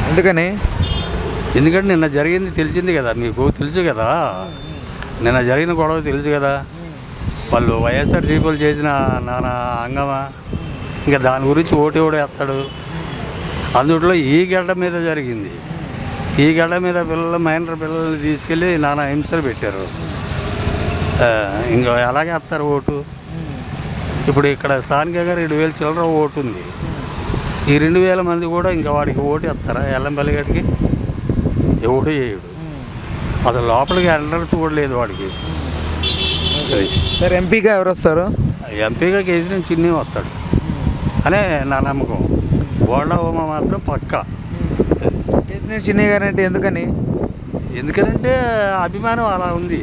ఎందుకని ఎందుకంటే నిన్న జరిగింది తెలిసింది కదా మీకు తెలుసు కదా నిన్న జరిగిన గొడవ తెలుసు కదా వాళ్ళు వైఎస్ఆర్ సీపీలు చేసిన నానా హంగమా ఇంకా దాని గురించి ఓటు ఓడి వేస్తాడు అందుట్లో ఈ గడ్డ మీద జరిగింది ఈ గడ్డ మీద పిల్లలు మైనర్ పిల్లల్ని తీసుకెళ్ళి నానా హింసలు పెట్టారు ఆ, ఇంకా ఎలాగే వేస్తారు ఓటు ఇప్పుడు ఇక్కడ స్థానికంగా రెండు వేల చిల్లర ఓటు ఉంది ఈ రెండు వేల మంది కూడా ఇంకా వాడికి ఓటు వేస్తారా ఎల్లంపల్లిగడికి ఎవడు వేయడు అసలు లోపలికి ఎంటర్ చూడలేదు వాడికి అది. సార్ ఎంపీగా ఎవరు వస్తారు ఎంపీగా కేసీఆర్ చిన్ని వస్తాడు అనే నా నమ్మకం బోండా ఉమ మాత్రం పక్కా కేసీఆర్ చిన్నయ్య గారు అంటే ఎందుకని ఎందుకంటే అభిమానం అలా ఉంది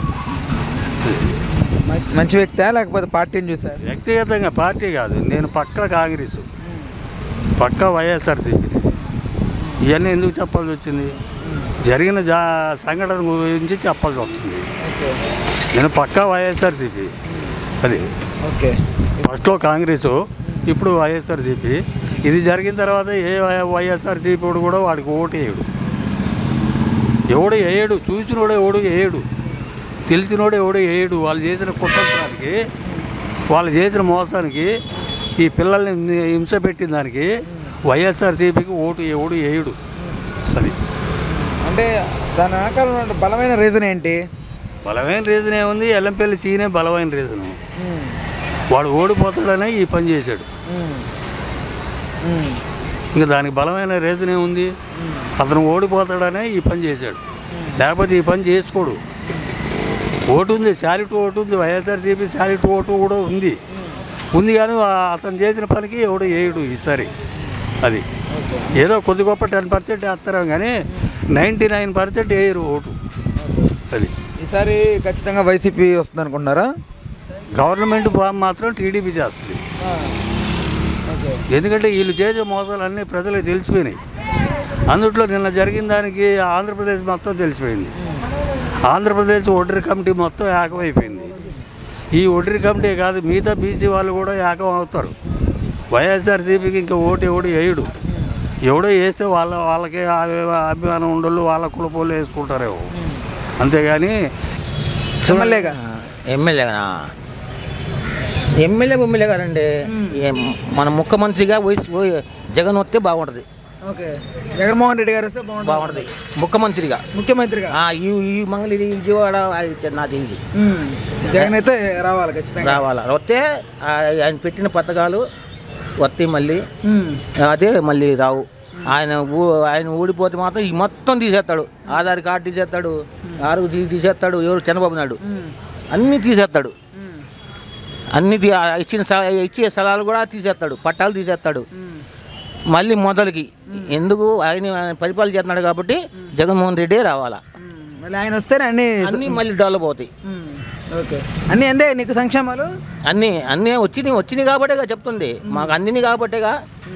మ- మంచి వ్యక్తా లేకపోతే పార్టీని చూసారు వ్యక్తిగతంగా పార్టీ కాదు నేను పక్కా కాంగ్రెస్ పక్కా వైఎస్ఆర్సీపీ ఇవన్నీ ఎందుకు చెప్పాల్సి వచ్చింది జరిగిన జా సంఘటన గురించి చెప్పాల్సి వస్తుంది ఓకే నేను పక్కా వైఎస్ఆర్సీపీ అది ఓకే ఫస్ట్లో కాంగ్రెస్ ఇప్పుడు వైఎస్ఆర్సీపీ ఇది జరిగిన తర్వాత ఏ వైఎస్ఆర్సీపీ వాడు కూడా వాడికి ఓటు వేయడు ఎవడు వేయడు చూసినోడు ఎవడు వేయడు తెలిసినోడు ఎవడు వేయడు వాళ్ళు చేసిన కుట్రకి వాళ్ళు చేసిన మోసానికి ఈ పిల్లల్ని హింస పెట్టిన దానికి వైఎస్ఆర్సీపీకి ఓటు ఎవడు వేయడు అది అంటే దాని వెనకాల ఉన్న బలమైన రీజన్ ఏంటి బలమైన రీజన్ ఏముంది ఎల్లంపల్లి సీనే బలమైన రీజన్ వాడు ఓడిపోతాడనే ఈ పని చేశాడు ఇంకా దానికి బలమైన రీజన్ ఏముంది అతను ఓడిపోతాడనే ఈ పని చేశాడు లేకపోతే ఈ పని చేసుకోడు ఓటు ఉంది శాలిట్ ఓటు ఉంది వైఎస్ఆర్సీపీ శాలిట్ ఓటు కూడా ఉంది ఉంది కానీ ఆ- అతను చేసిన పనికి ఎవడు వేయడు ఈసారి అది ఏదో కొద్ది గొప్ప టెన్ పర్సెంట్ వేస్తారు కానీ నైంటీ నైన్ పర్సెంట్ వేయరు ఓటు అది ఈసారి ఖచ్చితంగా వైసీపీ వస్తుంది అనుకుంటున్నారా గవర్నమెంట్ ఫామ్ మాత్రం టీడీపీ చేస్తుంది ఓకే ఎందుకంటే వీళ్ళు చేసే మోసాలన్నీ ప్రజలకు తెలిసిపోయినాయి అందుట్లో నిన్న జరిగిన దానికి ఆంధ్రప్రదేశ్ మొత్తం తెలిసిపోయింది ఆంధ్రప్రదేశ్ ఒడ్రి కమిటీ మొత్తం ఏకమైపోయింది ఈ ఒడ్రి కమిటీ కాదు మిగతా బీసీ వాళ్ళు కూడా ఏకం అవుతారు వైఎస్ఆర్సీపీకి ఇంకా ఓటు ఎవడు వేయడు ఎవడో వేస్తే వాళ్ళ వాళ్ళకి అభి- అభిమానం ఉండళ్ళు వాళ్ళ కులపోళ్ళు వేసుకుంటారేమో అంతేగాని ఎమ్మెల్యేగా ఎమ్మెల్యేనా ఎమ్మెల్యే ఎమ్మెల్యే గారండి ఏం- మన ముఖ్యమంత్రిగా వయసు పోయి జగన్ వస్తే బాగుంటుంది ఓకే జగన్మోహన్ రెడ్డి గారు వస్తే బాగుంటుంది బాగుంటుంది ముఖ్యమంత్రిగా ముఖ్యమంత్రిగా ఆ, ఈ ఈ మంగళగిరి విజయవాడ అది నా తెలియదు ఉమ్. జగన్ అయితే రావాలి ఖచ్చితంగా రావాలా వస్తే ఆ, ఆయన పెట్టిన పథకాలు వస్తాయి మళ్ళీ ఉమ్. అదే మళ్ళీ రావు ఆయన ఊ- ఆయన ఊడిపోతే మాత్రం ఈ మొత్తం తీసేస్తాడు ఆధార్ కార్డు తీసేస్తాడు ఆరోగ్య తీ- తీసేస్తాడు ఎవరు చంద్రబాబు నాయుడు అన్నీ తీసేస్తాడు అన్ని తీ- ఆ ఇచ్చిన స్థల- ఇచ్చే స్థలాలు కూడా తీసేస్తాడు పట్టాలు తీసేస్తాడు మళ్ళీ మొదలుకి ఎందుకు ఆయన ఆయన పరిపాలన చేస్తున్నాడు కాబట్టి జగన్మోహన్ రెడ్డి రావాలా ఉమ్. మళ్ళీ ఆయన వస్తేనే అన్ని అన్నీ మళ్ళీ డెవలప్ అవుతాయి ఉమ్. ఓకే అన్ని అందే నీకు సంక్షేమాలు అన్నీ అన్నీ వచ్చినాయి వచ్చినాయి కాబట్టేగా చెప్తుంది మాకు అందిని కాబట్టేగా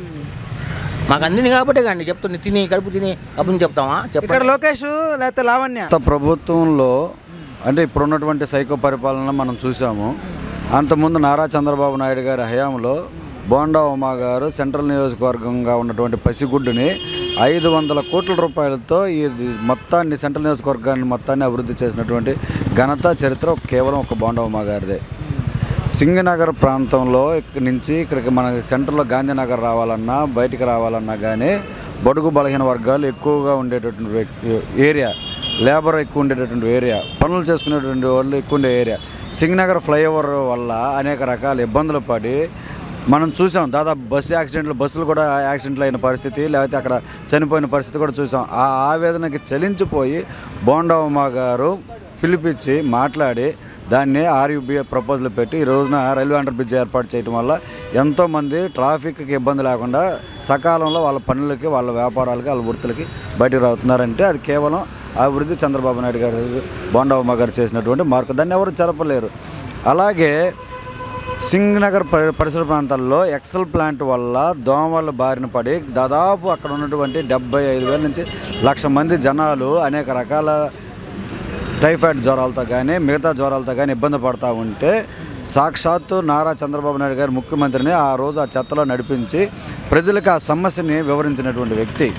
మాకు అందిని కాబట్టే అండి చెప్తుంది తిని కడుపు తిని అప్పుడు చెప్తామా ఇక్కడ చెప్పండి లోకేష్ లేకపోతే లావణ్య గత ప్రభుత్వంలో అంటే ఇప్పుడున్నటువంటి సైకో పరిపాలన మనం చూసాము అంతకుముందు నారా చంద్రబాబు నాయుడు గారి హయాంలో బోండా ఉమా గారు సెంట్రల్ నియోజకవర్గంగా ఉన్నటువంటి పసిగుడ్డుని ఐదు వందల కోట్ల రూపాయలతో ఈ మొత్తాన్ని సెంట్రల్ నియోజకవర్గాన్ని మొత్తాన్ని అభివృద్ధి చేసినటువంటి ఘనత చరిత్ర కేవలం ఒక బోండా ఉమా గారిదే సింగనగర్ ప్రాంతంలో ఇక్కడి నుంచి ఇక్కడికి మన సెంటర్లో గాంధీనగర్ రావాలన్నా బయటికి రావాలన్నా కానీ బడుగు బలహీన వర్గాలు ఎక్కువగా ఉండేటటువంటి వ్యక్తి ఏరియా లేబర్ ఎక్కువ ఉండేటటువంటి ఏరియా పనులు చేసుకునేటువంటి వాళ్ళు ఎక్కువ ఉండే ఏరియా సింగనగర్ ఫ్లైఓవర్ వల్ల అనేక రకాల ఇబ్బందులు పడి మనం చూసాం దాదాపు బస్సు యాక్సిడెంట్లు బస్సులు కూడా యాక్సిడెంట్లు అయిన పరిస్థితి లేకపోతే అక్కడ చనిపోయిన పరిస్థితి కూడా చూసాం ఆ ఆవేదనకి చలించిపోయి బోండా ఉమా గారు పిలిపించి మాట్లాడి దాన్ని ఆర్యూబీఏ ప్రపోజల్ పెట్టి ఈ రోజున రైల్వే అండర్ బ్రిడ్జ్ ఏర్పాటు చేయడం వల్ల ఎంతోమంది ట్రాఫిక్కి ఇబ్బంది లేకుండా సకాలంలో వాళ్ళ పనులకి వాళ్ళ వ్యాపారాలకి వాళ్ళ వృత్తులకి బయటకు రావుతున్నారంటే అది కేవలం అభివృద్ధి చంద్రబాబు నాయుడు గారు బోండవమ్మ గారు చేసినటువంటి మార్పు దాన్ని ఎవరు జరపలేరు అలాగే సింగ్ నగర్ పరి- పరిసర ప్రాంతాల్లో ఎక్సెల్ ప్లాంట్ వల్ల దోమల బారిన పడి దాదాపు అక్కడ ఉన్నటువంటి డెబ్బై ఐదు వేల నుంచి లక్ష మంది జనాలు అనేక రకాల టైఫాయిడ్ జ్వరాలతో కానీ మిగతా జ్వరాలతో కానీ ఇబ్బంది పడతా ఉంటే సాక్షాత్తు నారా చంద్రబాబు నాయుడు గారు ముఖ్యమంత్రిని ఆ రోజు ఆ చెత్తలో నడిపించి ప్రజలకు ఆ సమస్యని వివరించినటువంటి వ్యక్తి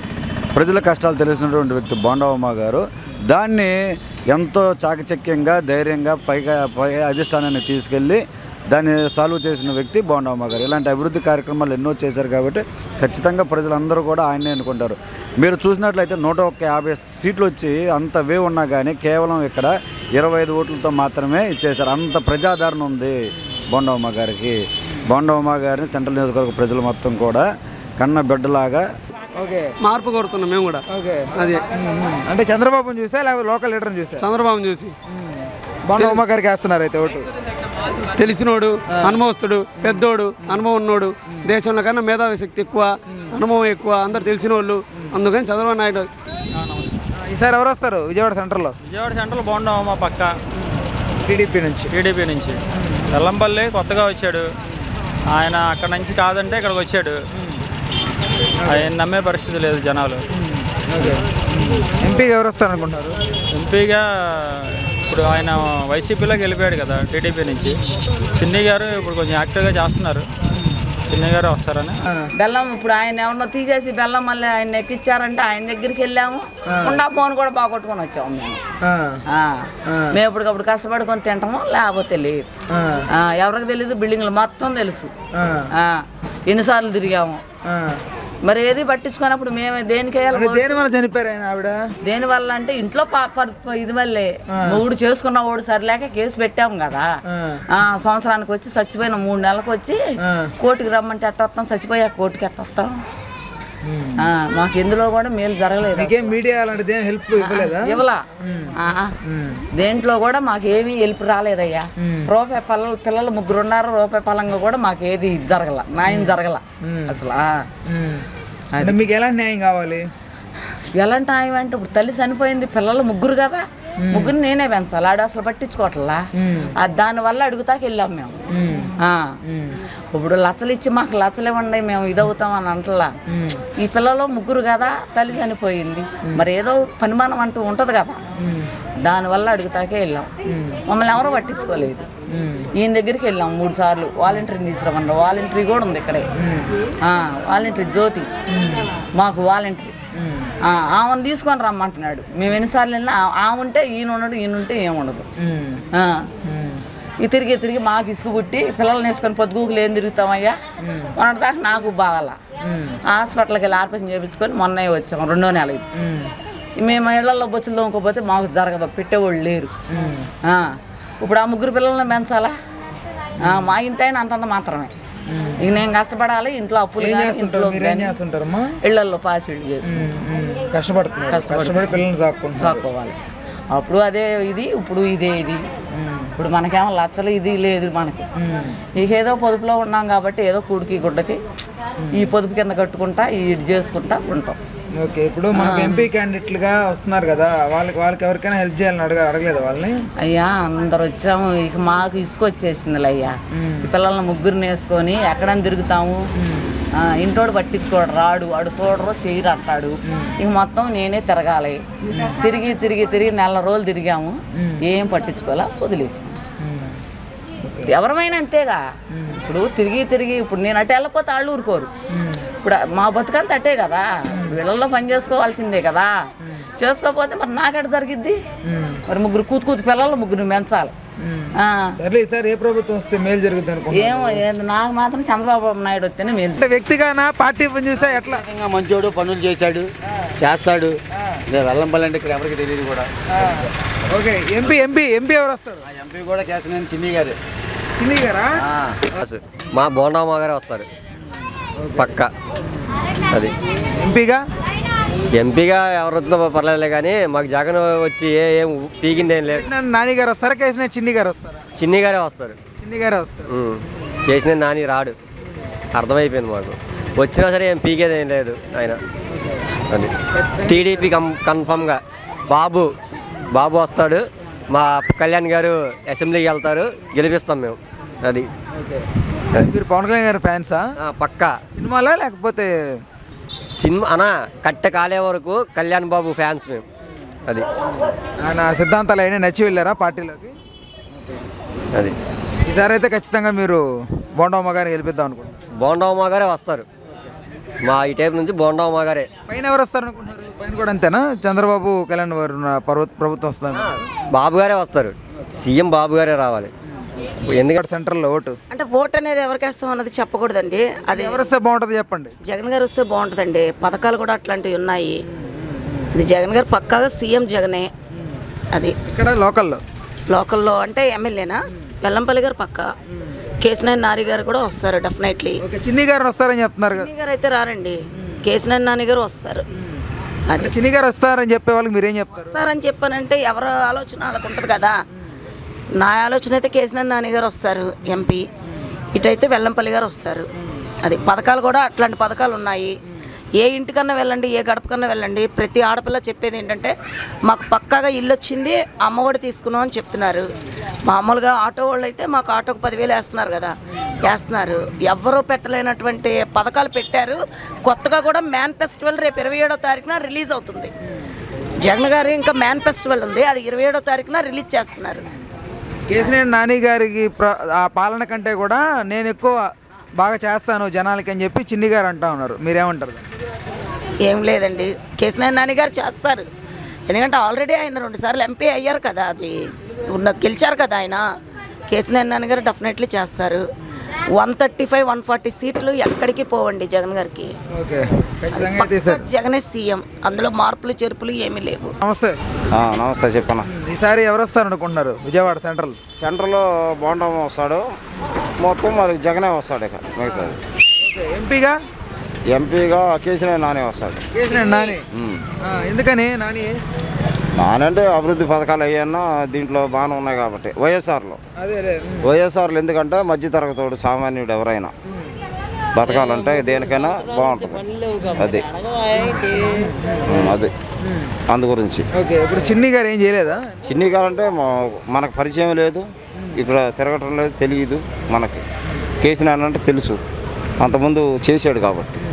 ప్రజల కష్టాలు తెలిసినటువంటి వ్యక్తి బోండవమ్మ గారు దాన్ని ఎంతో చాకచక్యంగా ధైర్యంగా పైగా పై అధిష్టానాన్ని తీసుకెళ్ళి దాన్ని సాల్వ్ చేసిన వ్యక్తి బోండవమ్మ గారు ఇలాంటి అభివృద్ధి కార్యక్రమాలు ఎన్నో చేశారు కాబట్టి ఖచ్చితంగా ప్రజలందరూ కూడా ఆయనే అనుకుంటారు మీరు చూసినట్లయితే నూట ఒక్క యాభై సీట్లు వచ్చి అంత వే ఉన్నా కానీ కేవలం ఇక్కడ ఇరవై ఐదు ఓట్లతో మాత్రమే ఇచ్చేశారు అంత ప్రజాదరణ ఉంది బోండవమ్మ గారికి బోండవమ్మ గారిని సెంట్రల్ నియోజకవర్గ ప్రజలు మొత్తం కూడా కన్న బిడ్డలాగా ఓకే మార్పు కోరుతున్నాం మేము కూడా ఓకే అది అంటే చంద్రబాబుని చూసా లేకపోతే లోకల్ లీడర్ని చూసా చంద్రబాబు చూసి బాగుండ ఉమ్మ గారికి వేస్తున్నారు అయితే ఓటు తెలిసినోడు అనుభవస్తుడు పెద్దోడు అనుభవం ఉన్నోడు దేశంలో కన్నా మేధావి శక్తి ఎక్కువ అనుభవం ఎక్కువ అందరు తెలిసిన వాళ్ళు అందుకని చంద్రబాబు నాయుడు ఈసారి ఎవరు వస్తారు విజయవాడ సెంటర్లో విజయవాడ సెంట్రల్ బాగుండవు మా పక్క టీడీపీ నుంచి టీడీపీ నుంచి వెల్లంపల్లి కొత్తగా వచ్చాడు ఆయన అక్కడ నుంచి కాదంటే ఇక్కడికి వచ్చాడు ఆయన నమ్మే పరిస్థితి లేదు జనాలు ఓకే ఎంపీగా ఎవరు వస్తారు అనుకుంటున్నారు ఎంపీగా ఇప్పుడు ఆయన వైసీపీలోకి వెళ్ళిపోయాడు కదా టీడీపీ నుంచి చిన్ని గారు ఇప్పుడు కొంచెం యాక్టివ్గా చేస్తున్నారు చిన్ని గారు వస్తారని బెల్లం ఇప్పుడు ఆయన ఎవరినో తీసేసి బెల్లం మళ్ళీ ఆయన ఎక్కిచ్చారంటే ఆయన దగ్గరికి వెళ్ళాము ఉండా ఫోన్ కూడా బాగొట్టుకొని వచ్చాము మేము ఆ, ఆ. మేము ఇప్పటికప్పుడు కష్టపడుకొని తింటాము లేకపోతే లేదు ఆ, ఎవరికి తెలియదు బిల్డింగ్లు మొత్తం తెలుసు ఆ, ఆ, ఎన్నిసార్లు తిరిగాము ఆ. మరి ఏది పట్టించుకున్నప్పుడు మేము దేనికి అంటే వేయాలి దేని వల్ల చనిపోయారు ఆయన ఆవిడ దేని వల్ల అంటే ఇంట్లో ప- ప- ప- ఇది వల్లే మూడు చేసుకున్న ఓడు సరిలేక కేసు పెట్టాము కదా ఆ. ఆ సంవత్సరానికి వచ్చి చచ్చిపోయిన మూడు నెలలకు వచ్చి ఆ. కోర్టుకి రమ్మంటే ఎట్ట వస్తాం చచ్చిపోయా కోర్టుకి ఎట్ట వస్తాం ఆ, మాకు ఎందులో కూడా మేలు జరగలేదు మీకేం మీడియా అలాంటిది ఏం హెల్ప్ ఇవ్వలేదా ఇవ్వలా ఆ, దేంట్లో కూడా మాకు ఏమీ హెల్ప్ రాలేదయ్యా రూపాయి పిల్లలు పిల్లలు ముగ్గురు ఉన్నారు రూపాయి పలంగా కూడా మాకు ఏది ఇది జరగల న్యాయం జరగల అసలు ఆ. ఉమ్. అంటే మీకు ఎలాంటి న్యాయం కావాలి ఎలాంటి న్యాయం అంటే ఇప్పుడు తల్లి చనిపోయింది పిల్లలు ముగ్గురు కదా ముగ్గురు నేనే పెంచాలి ఆడు అసలు పట్టించుకోవట్లా ఆ దానివల్ల అడుగుతాకి వెళ్ళాం మేము ఆ. ఇప్పుడు లచ్చలు ఇచ్చి మాకు లచ్చలు ఇవ్వండి మేము ఇదవుతాం అని అంటలా ఈ పిల్లలు ముగ్గురు కదా తల్లి చనిపోయింది మరి ఏదో పనిమానం అంటూ ఉంటుంది కదా దానివల్ల అడుగుతాకే వెళ్ళాం మమ్మల్ని ఎవరో పట్టించుకోలేదు ఈయన దగ్గరికి వెళ్ళాం మూడు సార్లు వాలంటీర్ని తీసుకురమన్నారు వాలంటీర్ కూడా ఉంది ఇక్కడే ఆ, వాలంటీర్ జ్యోతి మాకు వాలంటీర్ ఆ, ఆమెను తీసుకొని రమ్మంటున్నాడు మేము ఎన్నిసార్లు వెళ్ళినా ఆ- ఆమె ఉంటే ఈయన ఉండడు ఈయన ఉంటే ఏముండదు ఆ. ఈ తిరిగి తిరిగి మాకు ఇసుకు పుట్టి పిల్లల్ని వేసుకొని పొద్దుగూకులు ఏం తిరుగుతామయ్యా మొన్నటి దాకా నాకు బాగాల హాస్పిటల్కి వెళ్ళి ఆపరేషన్ చేయించుకొని మొన్నే వచ్చాము రెండో నెల ఇది మేము ఇళ్లలో బొచ్చులు తోముకోపోతే మాకు జరగదు పెట్టేవాళ్ళు లేరు ఆ. ఇప్పుడు ఆ ముగ్గురు పిల్లల్ని పెంచాలా ఆ, మా ఇంటి అయినా అంతంత మాత్రమే ఇక నేను కష్టపడాలి ఇంట్లో అప్పులు ఏం కానీ చేస్తుంటారు ఇంట్లో మీరు ఏం కానీ చేస్తుంటారమ్మా ఇళ్లలో పాసిళ్ళు చేసుకుంటాం కష్టపడుతున్నారు కష్టపడి- కష్టపడి పిల్లల్ని సాక్కుంటున్నారు చాక్కోవాలి అప్పుడు అదే ఇది ఇప్పుడు ఇదే ఇది ఇప్పుడు మనకేమో లచ్చలు ఇది లేదు మనకి ఇక ఏదో పొదుపులో ఉన్నాం కాబట్టి ఏదో కూడికి గుడ్డకి ఈ పొదుపు కింద కట్టుకుంటా ఈ ఇది చేసుకుంటా ఉంటాం ఓకే ఇప్పుడు మనకు ఎంపీ క్యాండిడేట్లుగా వస్తున్నారు కదా వాళ్ళకి వాళ్ళకి ఎవరికైనా హెల్ప్ చేయాలని అడగ అడగలేదు వాళ్ళని అయ్యా అందరు వచ్చాము ఇక మాకు ఇసుక వచ్చేసింది అయ్యా ఈ పిల్లల్ని ముగ్గురిని వేసుకొని ఎక్కడని తిరుగుతాము ఆ, ఇంటోడు పట్టించుకోడు రాడు వాడు చూడరు చేయరు అంటాడు ఇక మొత్తం నేనే తిరగాలి తిరిగి తిరిగి తిరిగి నెల రోజులు తిరిగాము ఏం పట్టించుకోవాలా వదిలేసి ఎవరమైనా అంతేగా ఇప్పుడు తిరిగి తిరిగి ఇప్పుడు నేను అటు వెళ్ళకపోతే వాళ్ళు ఊరుకోరు ఇప్పుడు మా బతుకంతా అట్టే కదా వీళ్ళల్లో పని చేసుకోవాల్సిందే కదా చేసుకోకపోతే మరి నాకెట జరిగిద్ది మరి ముగ్గురు కూతు కూతు పిల్లలు ముగ్గురు పెంచాలి ఆ, సర్లే ఈసారి ఏ ప్రభుత్వం వస్తే మేలు జరుగుతుంది అనుకుంటున్నారు ఏమో ఏంది నాకు మాత్రం చంద్రబాబు నాయుడు వస్తేనే మేలు అంటే వ్యక్తిగానా పార్టీ పని చూస్తే ఎట్లా నిజంగా మంచోడు పనులు చేశాడు చేస్తాడు నేను వెల్లంపల్లి అంటే ఇక్కడ ఎవరికి తెలియదు కూడా ఓకే ఎంపీ ఎంపీ ఎంపీ ఎవరు వస్తారు ఆ ఎంపీ కూడా కేసనేని చిన్ని గారు చిన్ని గారా మా బోండామ్మ గారే వస్తారు పక్క అది ఎంపీగా ఎంపీగా ఎవరు వచ్చినా పర్లేదు కానీ మాకు జగన్ వచ్చి ఏ ఏం పీకింది ఏం లేదు నాని గారు వస్తారా కేసిన చిన్ని గారు వస్తారా చిన్ని గారే వస్తారు చిన్ని గారే వస్తారు ఉం. చేసిన నాని రాడు అర్థమైపోయింది మాకు వచ్చినా సరే ఏం పీకేది ఏం లేదు ఆయన అది టీడీపీ కం కన్ఫామ్గా బాబు బాబు వస్తాడు మా కళ్యాణ్ గారు అసెంబ్లీకి వెళ్తారు గెలిపిస్తాం మేము అది మీరు పవన్ కళ్యాణ్ గారి ఫ్యాన్సా ఆ, పక్కా సినిమాలా లేకపోతే సినిమా అనా కట్ట కాలే వరకు కళ్యాణ్ బాబు ఫ్యాన్స్ మేము అది ఆయన సిద్ధాంతాలు అయినా నచ్చి వెళ్ళారా పార్టీలోకి అది ఈసారి అయితే ఖచ్చితంగా మీరు బోండమ్మ గారిని గెలిపిద్దాం అనుకుంటున్నారు బోండవమ్మ గారే వస్తారు మా ఈ టైప్ నుంచి బోండా ఉమా గారే పైన ఎవరు వస్తారు అనుకుంటున్నారు పైన కూడా అంతేనా చంద్రబాబు కళ్యాణ్ వారు ఉన్న పర్వత ప్రభుత్వం వస్తుంది బాబు గారే వస్తారు సీఎం బాబు గారే రావాలి ఎందుకంటే సెంట్రల్లో ఓటు అంటే ఓట్ అనేది ఎవరికి వేస్తాం అన్నది చెప్పకూడదండి అది ఎవరు వస్తే బాగుంటుంది చెప్పండి జగన్ గారు వస్తే బాగుంటుందండి పథకాలు కూడా అట్లాంటివి ఉన్నాయి అది జగన్ గారు పక్కాగా సీఎం జగనే అది ఇక్కడ లోకల్లో లోకల్లో అంటే ఎమ్మెల్యేనా వెల్లంపల్లి గారు పక్క కేసినేని నాని గారు కూడా వస్తారు డెఫినెట్లీ ఓకే చిన్ని గారు వస్తారని చెప్తున్నారు కదా నాని గారు అయితే రారండి కేసినేని నాని గారు వస్తారు అది చిన్ని గారు వస్తారని చెప్పే వాళ్ళకి మీరేం చెప్తారు వస్తారని చెప్పానంటే ఎవరి ఆలోచన వాళ్ళకు ఉంటుంది కదా నా ఆలోచన అయితే కేసినేని నాని గారు వస్తారు ఎంపీ ఇటైతే వెల్లంపల్లి గారు వస్తారు అది పథకాలు కూడా అట్లాంటి పథకాలు ఉన్నాయి ఏ ఇంటికన్నా వెళ్ళండి ఏ గడపకన్నా వెళ్ళండి ప్రతి ఆడపిల్ల చెప్పేది ఏంటంటే మాకు పక్కాగా ఇల్లు వచ్చింది అమ్మఒడి తీసుకున్నాం అని చెప్తున్నారు మామూలుగా ఆటో వాళ్ళు అయితే మాకు ఆటోకు పదివేలు వేస్తున్నారు కదా వేస్తున్నారు ఎవ్వరూ పెట్టలేనటువంటి పథకాలు పెట్టారు కొత్తగా కూడా మ్యాన్ ఫెస్టివల్ రేపు ఇరవై ఏడో తారీఖున రిలీజ్ అవుతుంది జగన్ గారు ఇంకా మ్యాన్ ఫెస్టివల్ ఉంది అది ఇరవై ఏడో తారీఖున రిలీజ్ చేస్తున్నారు కేసినేని నాని గారికి ప్ర- ఆ పాలన కంటే కూడా నేను ఎక్కువ బాగా చేస్తాను జనాలకి అని చెప్పి చిన్ని గారు అంటా ఉన్నారు మీరేమంటారు ఏం లేదండి కేసినేని నాని గారు చేస్తారు ఎందుకంటే ఆల్రెడీ ఆయన రెండుసార్లు ఎంపీ అయ్యారు కదా అది ఉన్న గెలిచారు కదా ఆయన కేసినేని నాని గారు డెఫినెట్లీ చేస్తారు one thirty five one forty సీట్లు ఎక్కడికి పోవండి జగన్ గారికి ఓకే ఖచ్చితంగా అయితే సార్ జగనే సీఎం అందులో మార్పులు చేర్పులు ఏమీ లేవు నమస్తే నమస్తే చెప్పన్న ఈసారి ఎవరు వస్తారు అనుకుంటున్నారు విజయవాడ సెంట్రల్ సెంటర్లో బోండా వస్తాడు మొత్తం మరి జగనే వస్తాడు ఇక మిగతాది ఓకే ఎంపీగా ఎంపీగా కేసీఆర్ నానే వస్తాడు కేసినేని నాని ఆ, ఎందుకని నాని నానంటే అభివృద్ధి పథకాలు అయ్యన్నా దీంట్లో బాగానే ఉన్నాయి కాబట్టి వైఎస్ఆర్లో అదే అదే వైఎస్ఆర్లు ఎందుకంటే మధ్యతరగతోడు సామాన్యుడు ఎవరైనా బతకాలంటే దేనికైనా బాగుంటుంది అది ఉమ్, అది అందు గురించి ఓకే ఇప్పుడు చిన్ని గారు ఏం చేయలేదా చిన్ని గారంటే మా- మనకు పరిచయం లేదు ఇక్కడ తిరగటం లేదు తెలియదు మనకి కేసీఆర్ అంటే తెలుసు అంతకుముందు చేశాడు కాబట్టి